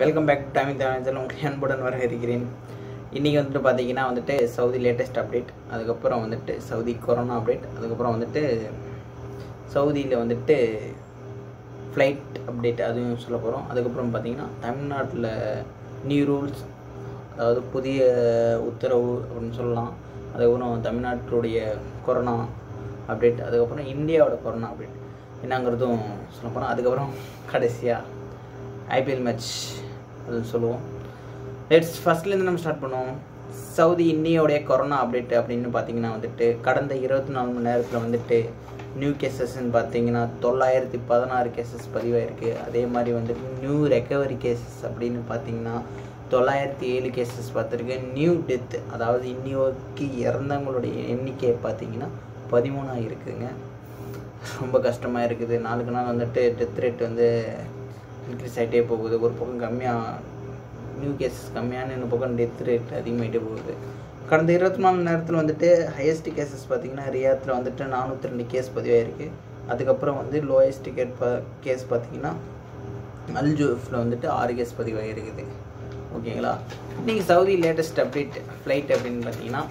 welcome back to Timing Tamil உங்களுக்கு அன்புடன் வரவேற்கிறேன் இன்றைக்கி வந்துட்டு பார்த்தீங்கன்னா வந்துட்டு சவுதி லேட்டஸ்ட் அப்டேட் அதுக்கப்புறம் வந்துட்டு சவுதி கொரோனா அப்டேட் அதுக்கப்புறம் வந்துட்டு சவுதியில் வந்துட்டு ஃப்ளைட் அப்டேட் அதுவும் சொல்ல போகிறோம் அதுக்கப்புறம் பார்த்தீங்கன்னா தமிழ்நாட்டில் நியூ ரூல்ஸ் அதாவது புதிய உத்தரவு அப்படின்னு சொல்லலாம் அதுக்கப்புறம் தமிழ்நாட்டுடைய கொரோனா அப்டேட் அதுக்கப்புறம் இந்தியாவோட கொரோனா அப்டேட் என்னங்கிறதும் சொல்ல போகிறோம் அதுக்கப்புறம் கடைசியாக ஐபிஎல் மேட்ச் அது சொல்லுவோம் லெட்ஸ் ஃபஸ்ட்லேருந்து நம்ம ஸ்டார்ட் பண்ணுவோம் சவுதி இந்தியாவுடைய கொரோனா அப்டேட் அப்படின்னு பார்த்தீங்கன்னா வந்துட்டு கடந்த இருபத்தி நாலு மணி நேரத்தில் வந்துட்டு நியூ கேசஸ்ன்னு பார்த்தீங்கன்னா தொள்ளாயிரத்தி பதினாறு கேசஸ் பதிவாயிருக்கு அதே மாதிரி வந்துட்டு நியூ ரெக்கவரி கேசஸ் அப்படின்னு பார்த்தீங்கன்னா தொள்ளாயிரத்தி ஏழு கேசஸ் பார்த்துருக்கு நியூ டெத் அதாவது இன்னைக்கு இறந்தவங்களுடைய எண்ணிக்கை பார்த்தீங்கன்னா பதிமூணாக இருக்குங்க ரொம்ப கஷ்டமாக இருக்குது நாளுக்கு நாள் வந்துட்டு டெத் ரேட் வந்து இன்க்ரீஸ் ஆகிட்டே போகுது ஒரு பக்கம் கம்மியாக நியூ கேசஸ் கம்மியான இன்னொரு பக்கம் டெத் ரேட் அதிகமாகிட்டே போகுது கடந்த இருபத்தி நாலு நேரத்தில் வந்துட்டு ஹையஸ்ட் கேசஸ் பார்த்தீங்கன்னா ரியாத்தில் வந்துட்டு நானூற்றி ரெண்டு கேஸ் பதிவாயிருக்கு அதுக்கப்புறம் வந்து லோயஸ்ட் கேட் ப கேஸ் பார்த்தீங்கன்னா அல்ஜூஃபில் வந்துட்டு ஆறு கேஸ் பதிவாகிருக்குது ஓகேங்களா இன்றைக்கி சவுதி லேட்டஸ்ட் அப்டேட் ஃப்ளைட் அப்படின்னு பார்த்தீங்கன்னா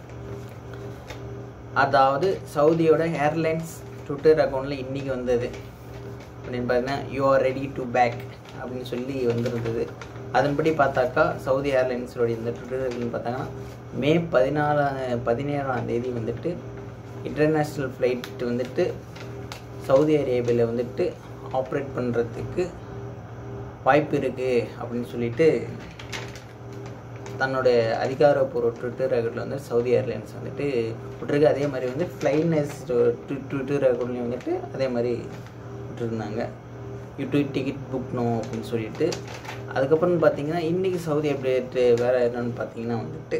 அதாவது சவுதியோட ஏர்லைன்ஸ் ட்விட்டர் அக்கௌண்ட்டில் இன்றைக்கி வந்தது அப்படின்னு பார்த்தீங்கன்னா you are ready to pack அப்படின்னு சொல்லி வந்திருந்தது அதன்படி பார்த்தாக்கா சவுதி ஏர்லைன்ஸோடைய இந்த ட்விட்டர் அப்படின்னு பார்த்தாங்கன்னா மே பதினாலாம் பதினேழாம் தேதி வந்துட்டு இன்டர்நேஷ்னல் ஃப்ளைட் வந்துட்டு சவுதி அரேபியாவில் வந்துட்டு ஆப்ரேட் பண்ணுறதுக்கு வாய்ப்பு இருக்குது அப்படின்னு சொல்லிட்டு தன்னுடைய அதிகாரப்பூர்வ ட்விட்டர் அக்கௌண்ட்டில் வந்து சவுதி ஏர்லைன்ஸ் வந்துட்டு விட்டுருக்கு அதே மாதிரி வந்து ஃப்ளைனஸ் ட்விட்டர் அக்கௌண்ட்லேயும் வந்துட்டு அதே மாதிரி விட்டுருந்தாங்க யூடியூப் டிக்கெட் புக்ணும் அப்படின்னு சொல்லிட்டு அதுக்கப்புறம் பார்த்தீங்கன்னா இன்றைக்கி சவுதி அப்டேட்டு வேறு என்னென்னு பார்த்தீங்கன்னா வந்துட்டு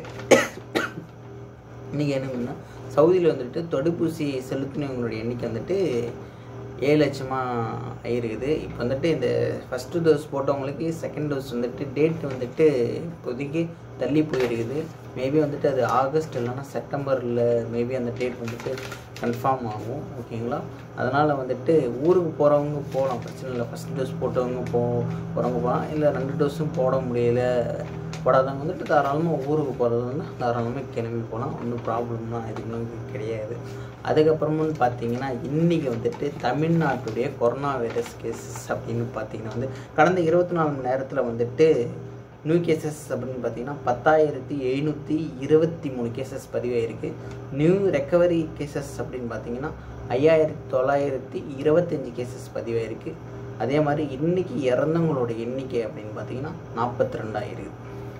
இன்றைக்கி என்னங்கன்னா சவுதியில் வந்துட்டு தடுப்பூசி செலுத்தினவங்களுடைய எண்ணிக்கை வந்துட்டு ஏழு லட்சமாக இருக்குது இப்போ வந்துட்டு இந்த ஃபஸ்ட்டு டோஸ் போட்டவங்களுக்கு செகண்ட் டோஸ் வந்துட்டு டேட் வந்துட்டு இப்போதைக்கு தள்ளி போயிருக்குது மேபி வந்துட்டு அது ஆகஸ்ட் இல்லைன்னா செப்டம்பரில் மேபி அந்த டேட் வந்துட்டு கன்ஃபார்ம் ஆகும் ஓகேங்களா அதனால் வந்துட்டு ஊருக்கு போகிறவங்க போகலாம் பிரச்சனை இல்லை ஃபஸ்ட் டோஸ் போட்டவங்க போ போகிறவங்க போகலாம் இல்லை ரெண்டு டோஸும் போட முடியல போடாதவங்க வந்துட்டு தாராளமாக ஊருக்கு போகிறது வந்து தாராளமாக கிளம்பி போகலாம் ஒன்றும் ப்ராப்ளம்லாம் எதுவும் கிடையாது அதுக்கப்புறமுன்னு பார்த்தீங்கன்னா இன்றைக்கி வந்துட்டு தமிழ்நாட்டுடைய கொரோனா வைரஸ் கேசஸ் அப்படின்னு பார்த்தீங்கன்னா வந்து கடந்த இருபத்தி நாலு மணி நேரத்தில் வந்துட்டு நியூ கேசஸ் அப்படின்னு பார்த்தீங்கன்னா பத்தாயிரத்தி எழுநூற்றி இருபத்தி மூணு கேசஸ் பதிவாயிருக்கு நியூ ரெக்கவரி கேசஸ் அப்படின்னு பார்த்தீங்கன்னா ஐயாயிரத்தி தொள்ளாயிரத்தி இருபத்தஞ்சி கேசஸ் பதிவாயிருக்கு அதே மாதிரி இன்றைக்கி இறந்தவங்களோட எண்ணிக்கை அப்படின்னு பார்த்தீங்கன்னா நாற்பத்தி ரெண்டாயிருக்கு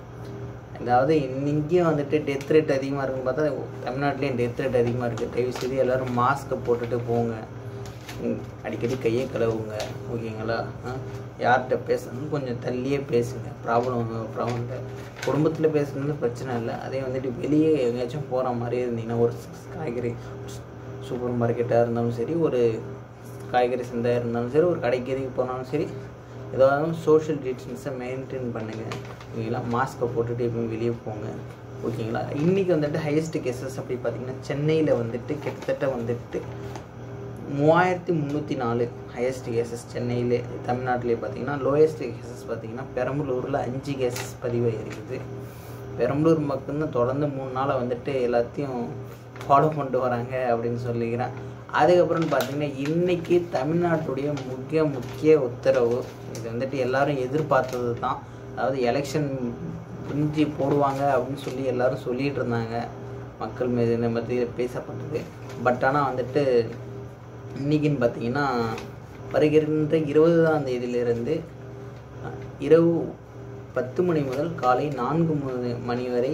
அதாவது இங்கேயும் வந்துட்டு டெத் ரேட் அதிகமாக இருக்குன்னு பார்த்தா தமிழ்நாட்டிலையும் டெத் ரேட் அதிகமாக இருக்குது தயவு செய்து எல்லோரும் மாஸ்க்கை போட்டுட்டு போங்க அடிக்கடி கையை கழுவுங்க ஓகேங்களா யார்கிட்ட பேசணும் கொஞ்சம் தள்ளியே பேசுங்க ப்ராப்ளம் ப்ராப்ளம் இல்லை குடும்பத்தில் பேசுறது பிரச்சனை இல்லை அதே வந்துட்டு வெளியே எங்கேயாச்சும் போகிற மாதிரி இருந்தீங்கன்னா ஒரு காய்கறி சூப்பர் மார்க்கெட்டாக இருந்தாலும் சரி ஒரு காய்கறி சந்தையாக இருந்தாலும் சரி ஒரு கடைக்கறிக்கு போனாலும் சரி ஏதாவது சோஷியல் டிஸ்டன்ஸை மெயின்டைன் பண்ணுங்கள் ஓகேங்களா மாஸ்க்கை போட்டுட்டு எப்பவும் வெளியே போங்க ஓகேங்களா இன்றைக்கி வந்துட்டு ஹையஸ்ட் கேசஸ் அப்படி பார்த்தீங்கன்னா சென்னையில் வந்துட்டு கிட்டத்தட்ட வந்துட்டு மூவாயிரத்தி முந்நூற்றி நாலு ஹையஸ்ட் கேசஸ் சென்னையிலே தமிழ்நாட்டிலே பார்த்தீங்கன்னா லோயஸ்ட் கேசஸ் பார்த்தீங்கன்னா பெரம்பலூரில் அஞ்சு கேசஸ் பதிவாகிருக்குது பெரம்பலூர் மக்கள் தொடர்ந்து மூணு நாளாக வந்துட்டு எல்லாத்தையும் ஃபாலோ பண்ணிட்டு வராங்க அப்படின்னு சொல்லிக்கிறேன் அதுக்கப்புறம் பார்த்தீங்கன்னா இன்றைக்கி தமிழ்நாட்டுடைய முக்கிய முக்கிய உத்தரவு இது வந்துட்டு எல்லாரும் எதிர்பார்த்தது தான் அதாவது எலெக்ஷன் புரிஞ்சு போடுவாங்க அப்படின்னு சொல்லி எல்லாரும் சொல்லிகிட்டு இருந்தாங்க மக்கள் மீது மத்தியில் பேசப்பட்டது பட் ஆனால் வந்துட்டு இன்றைக்கின்னு பார்த்தீங்கன்னா வருகின்ற இருபதாம் தேதியிலிருந்து இரவு பத்து மணி முதல் காலை நான்கு மணி வரை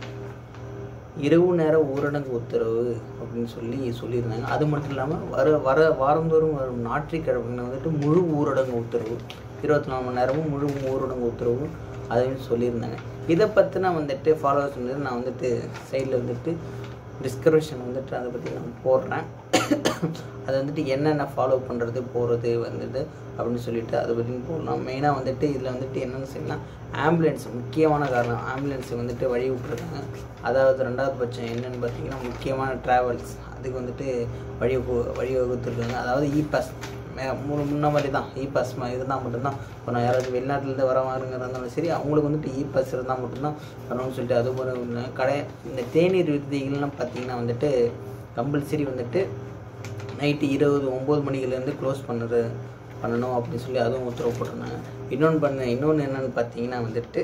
இரவு நேர ஊரடங்கு உத்தரவு அப்படின்னு சொல்லி சொல்லியிருந்தாங்க அது மட்டும் இல்லாமல் வர வர வாரந்தோறும் வரும் ஞாயிற்றுக்கிழமை வந்துட்டு முழு ஊரடங்கு உத்தரவு இருபத்தி நாலு மணி நேரமும் முழு ஊரடங்கு உத்தரவு அதையும் சொல்லியிருந்தாங்க இதை பற்றின வந்துட்டு ஃபாலோவர்ஸ் வந்து நான் வந்துட்டு சைடில் வந்துட்டு டிஸ்கிரிப்ஷன் வந்துட்டு அதை பற்றி நான் போடுறேன் அது வந்துட்டு என்னென்ன ஃபாலோ பண்ணுறது போகிறது வந்துட்டு அப்படின்னு சொல்லிட்டு அதை பற்றி போடலாம் மெயினாக வந்துட்டு இதில் வந்துட்டு என்னென்னு செய்யலாம் ஆம்புலன்ஸ் முக்கியமான காரணம் ஆம்புலன்ஸை வந்துட்டு வழி விட்ருக்காங்க அதாவது ரெண்டாவது பட்சம் என்னென்னு பார்த்தீங்கன்னா முக்கியமான ட்ராவல்ஸ் அதுக்கு வந்துட்டு வழி வழி வகுத்துருக்காங்க அதாவது இ பாஸ் மே- மு- முன்ன மாதிரி தான் இ பாஸ் இருந்தால் மட்டும்தான் இப்போ நான் யாராவது வெளிநாட்டிலேருந்து வரவாருங்க இருந்தாலும் சரி அவங்களுக்கு வந்துட்டு இ பாஸ் இருந்தால் மட்டும்தான் வரணும்னு சொல்லிட்டு அது ஒரு ஒன்று கடை இந்த தேநீர் விடுதிகள்லாம் பார்த்தீங்கன்னா வந்துட்டு கம்பல்சரி வந்துட்டு நைட்டு இருபது ஒம்பது மணிலேருந்து க்ளோஸ் பண்ணுறது பண்ணணும் அப்படின்னு சொல்லி அதுவும் உத்தரவு போட்டிருந்தாங்க இன்னொன்று பண்ண இன்னொன்று என்னென்னு பார்த்தீங்கன்னா வந்துட்டு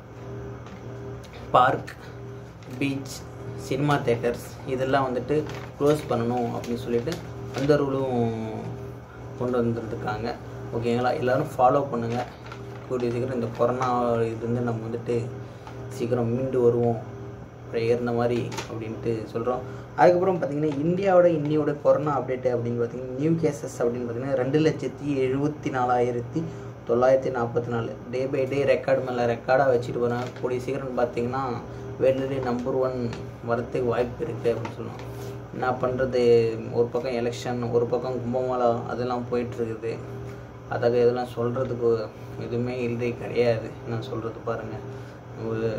பார்க் பீச் சினிமா தேட்டர்ஸ் இதெல்லாம் வந்துட்டு க்ளோஸ் பண்ணணும் அப்படின்னு சொல்லிட்டு அந்த ரூலும் கொண்டு வந்துருக்காங்க ஓகேங்களா எல்லோரும் ஃபாலோ பண்ணுங்கள் கூடிய சீக்கிரம் இந்த கொரோனா இதுலேருந்து நம்ம வந்துட்டு சீக்கிரம் மீண்டு வருவோம் அப்புறம் ஏறின மாதிரி அப்படின்ட்டு சொல்கிறோம் அதுக்கப்புறம் பார்த்தீங்கன்னா இந்தியாவோட இன்னியோட கொரோனா அப்டேட் அப்படின்னு பார்த்தீங்கன்னா நியூ கேசஸ் அப்படின்னு பார்த்தீங்கன்னா ரெண்டு லட்சத்தி எழுபத்தி நாலாயிரத்தி தொள்ளாயிரத்தி நாற்பத்தி நாலு டே பை டே ரெக்கார்டு மேலே ரெக்கார்டாக வச்சுட்டு போகிறாங்க கூடிய சீக்கிரம் பார்த்தீங்கன்னா வேர்ல்டுலேயே நம்பர் ஒன் வரத்துக்கு வாய்ப்பு இருக்குது அப்படின்னு சொல்லுவோம் என்ன பண்ணுறது ஒரு பக்கம் எலெக்ஷன் ஒரு பக்கம் கும்பமேளா அதெல்லாம் போயிட்டுருக்குது அதாக இதெல்லாம் சொல்கிறதுக்கு எதுவுமே இல்லை கிடையாது நான் சொல்கிறது பாருங்கள்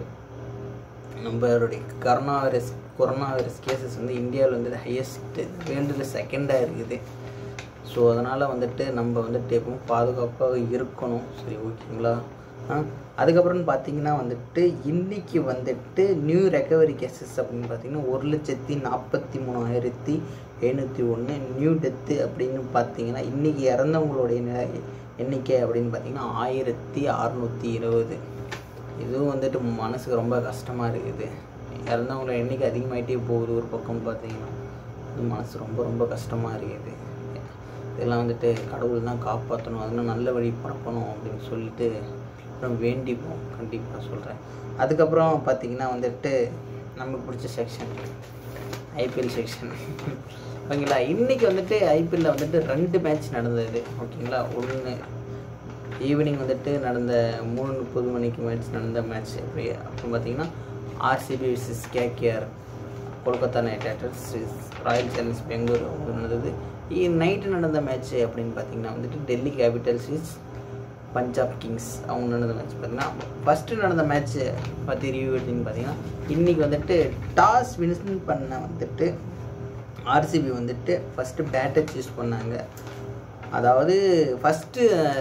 நம்மளுடைய corona virus corona virus cases வந்து இந்தியாவில் வந்து ஹையஸ்ட் வேர்ல்டில் செகண்டாக இருக்குது ஸோ அதனால் வந்துட்டு நம்ம வந்துட்டு எப்பவும் பாதுகாப்பாக இருக்கணும் சரி ஓகேங்களா ஆ அதுக்கப்புறம் பார்த்தீங்கன்னா வந்துட்டு இன்னைக்கு வந்துட்டு நியூ ரெக்கவரி கேசஸ் அப்படின்னு பார்த்தீங்கன்னா ஒரு லட்சத்தி நாற்பத்தி மூணாயிரத்தி எழுநூற்றி ஒன்று நியூ டெத்து அப்படின்னு பார்த்தீங்கன்னா இன்றைக்கி இறந்தவங்களுடைய நிலை எண்ணிக்கை அப்படின்னு பார்த்தீங்கன்னா ஆயிரத்தி அறநூற்றி இருபது இதுவும் வந்துட்டு மனசுக்கு ரொம்ப கஷ்டமாக இருக்குது இறந்தவங்கள எண்ணிக்கை அதிகமாகிட்டே போகுது ஒரு பக்கம் பார்த்தீங்கன்னா இது மனசு ரொம்ப ரொம்ப கஷ்டமாக இருக்குது இதெல்லாம் வந்துட்டு கடவுள் தான் காப்பாற்றணும் அதெல்லாம் நல்ல வழி பரப்பணும் அப்படின்னு சொல்லிட்டு அப்புறம் வேண்டிப்போம் கண்டிப்பாக சொல்கிறேன் அதுக்கப்புறம் பார்த்தீங்கன்னா வந்துட்டு நமக்கு பிடிச்ச செக்ஷன் ஐபிஎல் செக்ஷன் ஓகேங்களா இன்றைக்கி வந்துட்டு ஐபிஎல்லில் வந்துட்டு ரெண்டு மேட்ச் நடந்தது ஓகேங்களா ஒன்று ஈவினிங் வந்துட்டு நடந்த மூணு முப்பது மணிக்கு மேட்ச் நடந்த மேட்ச் எப்படி அப்புறம் பார்த்தீங்கன்னா RCB versus KKR Kolkata Knight Riders Royal Challenge Bangalore அவங்க நடந்தது நைட்டு நடந்த மேட்ச் அப்படின்னு பார்த்தீங்கன்னா வந்துட்டு Delhi Capitals versus Punjab Kings அவங்க நடந்த மேட்ச் பார்த்தீங்கன்னா ஃபஸ்ட்டு நடந்த மேட்ச் பற்றி ரிவ்யூ அப்படின்னு பார்த்தீங்கன்னா இன்றைக்கி வந்துட்டு டாஸ் வின் பண்ண வந்துட்டு ஆர்சிபி வந்துட்டு ஃபஸ்ட்டு பேட்டை சூஸ் பண்ணாங்க அதாவது ஃபஸ்ட்டு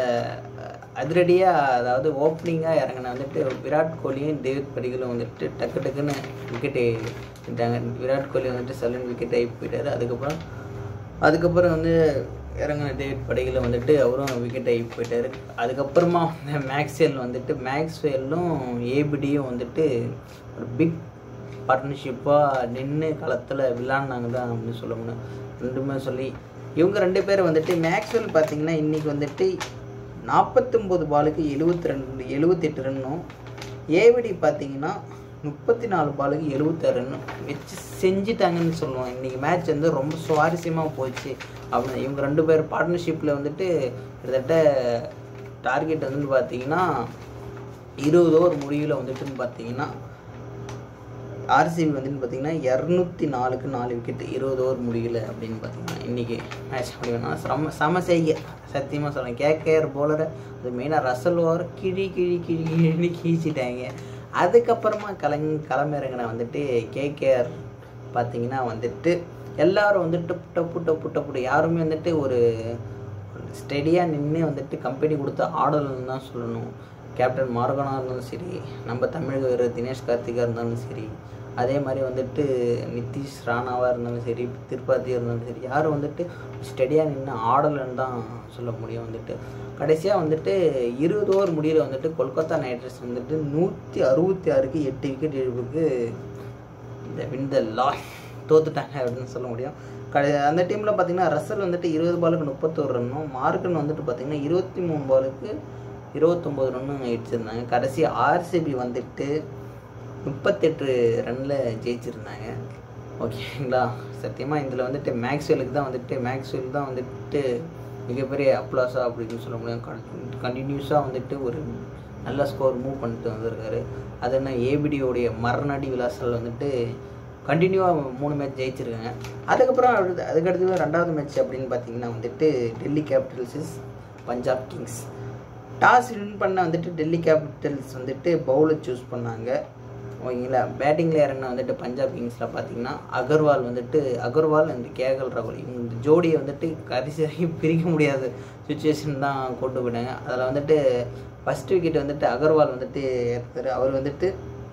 அதிரடியாக அதாவது ஓப்பனிங்காக இறங்கின வந்துட்டு விராட் கோலியும் டேவிட் படிகளும் வந்துட்டு டக்கு டக்குன்னு விக்கெட்டு விட்டாங்க விராட் கோலி வந்துட்டு சலன் விக்கெட் ஆகி போயிட்டாரு அதுக்கப்புறம் அதுக்கப்புறம் வந்து இறங்கின டேவிட் படிகளை வந்துட்டு அவரும் விக்கெட் ஆகி போயிட்டாரு அதுக்கப்புறமா வந்து மேக்ஸ்வெல் வந்துட்டு மேக்ஸ்வெல்லும் ஏபிடியும் வந்துட்டு ஒரு பிக் பார்ட்னர்ஷிப்பாக நின்று களத்தில் விளாட்னாங்க தான் அப்படின்னு சொல்ல முடியும் ரெண்டுமே சொல்லி இவங்க ரெண்டு பேரும் வந்துட்டு மேக்ஸ்வெல் பார்த்தீங்கன்னா இன்றைக்கி வந்துட்டு நாற்பத்தொம்போது பாலுக்கு எழுபத்தி ரெண்டு எழுபத்தெட்டு ரன்னும் ஏவிடி பார்த்தீங்கன்னா முப்பத்தி நாலு பாலுக்கு எழுபத்தாறு ரன்னும் வச்சு செஞ்சுட்டாங்கன்னு சொல்லுவோம் இன்றைக்கி மேட்ச் வந்து ரொம்ப சுவாரஸ்யமாக போச்சு அப்படின்னு இவங்க ரெண்டு பேர் பார்ட்னர்ஷிப்பில் வந்துட்டு கிட்டத்தட்ட டார்கெட் வந்து பார்த்தீங்கன்னா இருபது ஓவர் முடிவில் வந்துட்டுன்னு பார்த்தீங்கன்னா ஆர்சிபி வந்துன்னு பார்த்தீங்கன்னா இரநூத்தி நாலுக்கு நாலு விக்கெட் இருபது ஓவர் முடியல அப்படின்னு பார்த்தீங்கன்னா இன்றைக்கி மேட்ச் முடியும்னா செம செம செய்ய சத்தியமாக சொல்கிறேன் கேகேஆர் போலரை அது மெயினாக ரசல் ஓவர் கிழி கிழி கிழி கிழி கீச்சிட்டாங்க அதுக்கப்புறமா கலங் களமிறங்கின வந்துட்டு கேகேஆர் பார்த்தீங்கன்னா வந்துட்டு எல்லாரும் வந்துட்டு டப்பு டப்பு டப்பு யாருமே வந்துட்டு ஒரு ஸ்டெடியாக நின்று வந்துட்டு கம்பெனி கொடுத்து ஆடலன்னு தான் சொல்லணும் கேப்டன் மார்கனாக இருந்தாலும் சரி நம்ம தமிழக வீரர் தினேஷ் கார்த்திகா இருந்தாலும் சரி அதே மாதிரி வந்துட்டு நிதிஷ் ராணாவாக இருந்தாலும் சரி திருப்பாத்தியாக இருந்தாலும் சரி யாரும் வந்துட்டு ஸ்டெடியாக நின்று ஆடலைன்னு தான் சொல்ல முடியும் வந்துட்டு கடைசியாக வந்துட்டு இருபது ஓவர் முடியல வந்துட்டு கொல்கத்தா நைட் ரைடர்ஸ் வந்துட்டு நூற்றி அறுபத்தி ஆறுக்கு எட்டு விக்கெட் இழப்புக்கு இந்த வின் த லாஸ் தோத்துட்டாங்க அப்படின்னு சொல்ல முடியும் கடை அந்த டீமில் பார்த்தீங்கன்னா ரசல் வந்துட்டு இருபது பாலுக்கு முப்பத்தோரு ரன்னும் மார்க்கன் வந்துட்டு பார்த்தீங்கன்னா இருபத்தி மூணு பாலுக்கு இருபத்தொம்போது ரன்னும் அடிச்சிருந்தாங்க கடைசி ஆர்சிபி வந்துட்டு முப்பத்தெட்டு ரனில் ஜெயிச்சிருந்தாங்க ஓகேங்களா சத்தியமாக இதில் வந்துட்டு மேக்ஸ்வெலுக்கு தான் வந்துட்டு மேக்ஸ்வெல் தான் வந்துட்டு மிகப்பெரிய அப்ளாஸா அப்படின்னு சொல்ல முடியும் கண்டினியூஸாக வந்துட்டு ஒரு நல்ல ஸ்கோர் மூவ் பண்ணிட்டு வந்திருக்காரு அது என்ன ஏபிடியோடைய மரணடி விலாசல் வந்துட்டு கண்டினியூவாக மூணு மேட்ச் ஜெயிச்சிருக்காங்க அதுக்கப்புறம் அடுத்து அதுக்கடுத்து ரெண்டாவது மேட்ச் அப்படின்னு பார்த்தீங்கன்னா வந்துட்டு Delhi capitals Punjab Kings toss win பண்ண வந்துட்டு டெல்லி கேபிட்டல்ஸ் வந்துட்டு பவுலர் சூஸ் பண்ணாங்க ஓகேங்களா பேட்டிங்கில் இறங்கின வந்துட்டு பஞ்சாப் கிங்ஸில் பார்த்தீங்கன்னா அகர்வால் வந்துட்டு அகர்வால் அண்ட் கேகல் ராகுல் இந்த ஜோடியை வந்துட்டு கடைசி வரைக்கும் பிரிக்க முடியாத சுச்சுவேஷன் தான் கொண்டு போயிட்டாங்க அதில் வந்துட்டு ஃபஸ்ட் விக்கெட் வந்துட்டு அகர்வால் வந்துட்டு எடுத்தார் அவர் வந்துட்டு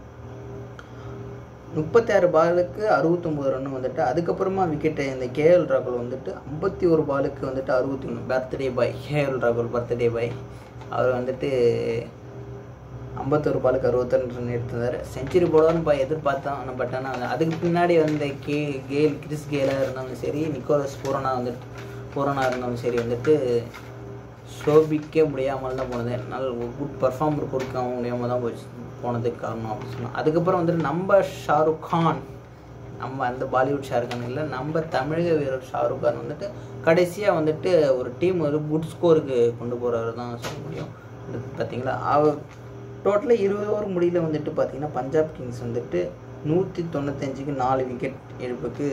முப்பத்தாறு பாலுக்கு அறுபத்தொம்போது ரன் வந்துட்டு அதுக்கப்புறமா விக்கெட்டு இந்த கேஎல் ராகுல் வந்துட்டு ஐம்பத்தி ஒரு பாலுக்கு வந்துட்டு அறுபத்தி ஒன்று பர்த்டே பாய் கேஎல் ராகுல் பர்த்டே பாய் அவர் வந்துட்டு ஐம்பத்தொரு பாலுக்கு அறுபத்தொன்று ரன் எடுத்திருந்தார் செஞ்சுரி போடுவார்னு பா எதிர்பார்த்தோம் ஆனால் பட் ஆனால் அதுக்கு பின்னாடி வந்த கே கேல் கிறிஸ் கேலாக இருந்தாலும் சரி நிக்கோலஸ் பூரணா வந்துட்டு பூரணா இருந்தாலும் சரி வந்துட்டு சோபிக்க முடியாமல் தான் போனது நல்ல குட் பர்ஃபார்மர் கொடுக்க முடியாமல் தான் போச்சு போனதுக்கு காரணம் அப்படின்னு சொன்னோம் அதுக்கப்புறம் வந்துட்டு நம்ம ஷாருக் கான் நம்ம அந்த பாலிவுட் ஷாருக் கான் இல்லை நம்ம தமிழக வீரர் ஷாருக் கான் வந்துட்டு கடைசியாக வந்துட்டு ஒரு டீம் ஒரு குட் ஸ்கோருக்கு கொண்டு போகிறவர் தான் சொல்ல முடியும் அடுத்து பார்த்தீங்களா அவர் டோட்டலாக இருபது ஓவர் முடியல வந்துட்டு பார்த்தீங்கன்னா பஞ்சாப் கிங்ஸ் வந்துட்டு நூற்றி தொண்ணூத்தஞ்சுக்கு நாலு விக்கெட் இழப்புக்கு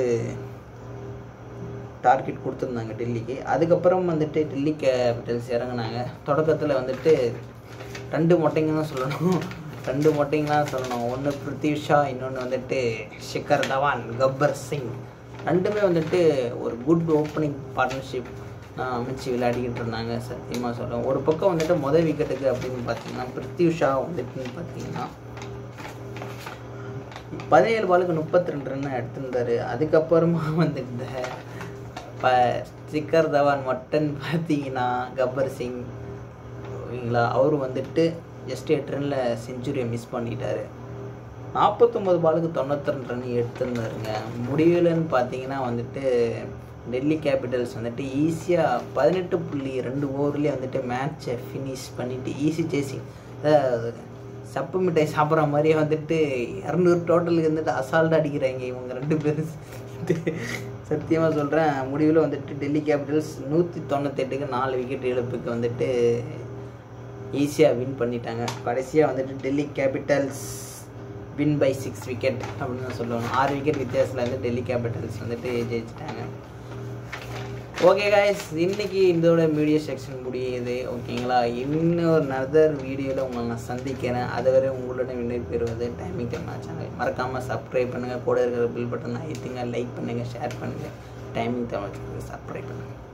டார்கெட் கொடுத்துருந்தாங்க டெல்லிக்கு அதுக்கப்புறம் வந்துட்டு டெல்லி கேபிட்டல்ஸ் இறங்குனாங்க தொடக்கத்தில் வந்துட்டு ரெண்டு மொட்டைங்க தான் சொல்லணும் ரெண்டு மொட்டைங்க தான் சொல்லணும் ஒன்று பிருத்திவ் ஷா இன்னொன்று வந்துட்டு ஷிகர் தவான் கப்பர் சிங் ரெண்டுமே வந்துட்டு ஒரு குட் ஓப்பனிங் பார்ட்னர்ஷிப் அமைச்சு விளையாடிக்கிட்டு இருந்தாங்க சத்தியமாக சொல்லுவேன் ஒரு பக்கம் வந்துட்டு முதல் விக்கெட்டுக்கு அப்படின்னு பார்த்தீங்கன்னா பிருத்திவ் ஷா வந்துட்டுன்னு பார்த்தீங்கன்னா பதினேழு பாலுக்கு முப்பத்தி ரெண்டு ரன் எடுத்திருந்தாரு அதுக்கப்புறமா வந்துட்டு இப்போ சிக்கர் தவான் மட்டன் பார்த்தீங்கன்னா கப்பர் சிங் ஓகேங்களா அவர் வந்துட்டு ஜஸ்ட் எட்டு ரனில் செஞ்சுரியை மிஸ் பண்ணிட்டாரு நாற்பத்தொம்பது பாலுக்கு தொண்ணூற்றி ரெண்டு ரன் எடுத்திருந்தாருங்க முடியலன்னு பார்த்தீங்கன்னா வந்துட்டு டெல்லி கேபிட்டல்ஸ் வந்துட்டு ஈஸியாக பதினெட்டு புள்ளி ரெண்டு ஓவர்லேயே வந்துட்டு மேட்சை ஃபினிஷ் பண்ணிவிட்டு ஈஸி சேசிங் சப்பு மிட்டாய் சாப்பிட்ற மாதிரியே வந்துட்டு இரநூறு டோட்டலுக்கு வந்துட்டு அசால்ட்டாக அடிக்கிறாங்க இவங்க ரெண்டு பேரும் சத்தியமாக சொல்கிறேன் முடிவில் வந்துட்டு டெல்லி கேபிட்டல்ஸ் நூற்றி தொண்ணூத்தெட்டுக்கு நாலு விக்கெட் இழப்புக்கு வந்துட்டு ஈஸியாக வின் பண்ணிட்டாங்க கடைசியாக வந்துட்டு Delhi Capitals win by six wicket அப்படின்னு தான் சொல்லணும் ஆறு விக்கெட் வித்தியாசத்தில் வந்து டெல்லி கேபிட்டல்ஸ் வந்துட்டு ஜெயிச்சிட்டாங்க ஓகே காய்ஸ் இன்னைக்கு இதோட வீடியோ செக்ஷன் முடியுது ஓகேங்களா இன்னொரு நதர் வீடியோவில் உங்களை நான் சந்திக்கிறேன் அதுவரை உங்களோட வினை பெறுவது டைமிங் டைம் சேனல் மறக்காமல் சப்ஸ்கிரைப் பண்ணுங்கள் கூட இருக்கிற பில் பட்டன் ஐத்திங்க லைக் பண்ணுங்கள் ஷேர் பண்ணுங்கள் டைமிங் தமிழ் சப்ஸ்கிரைப் பண்ணுங்கள்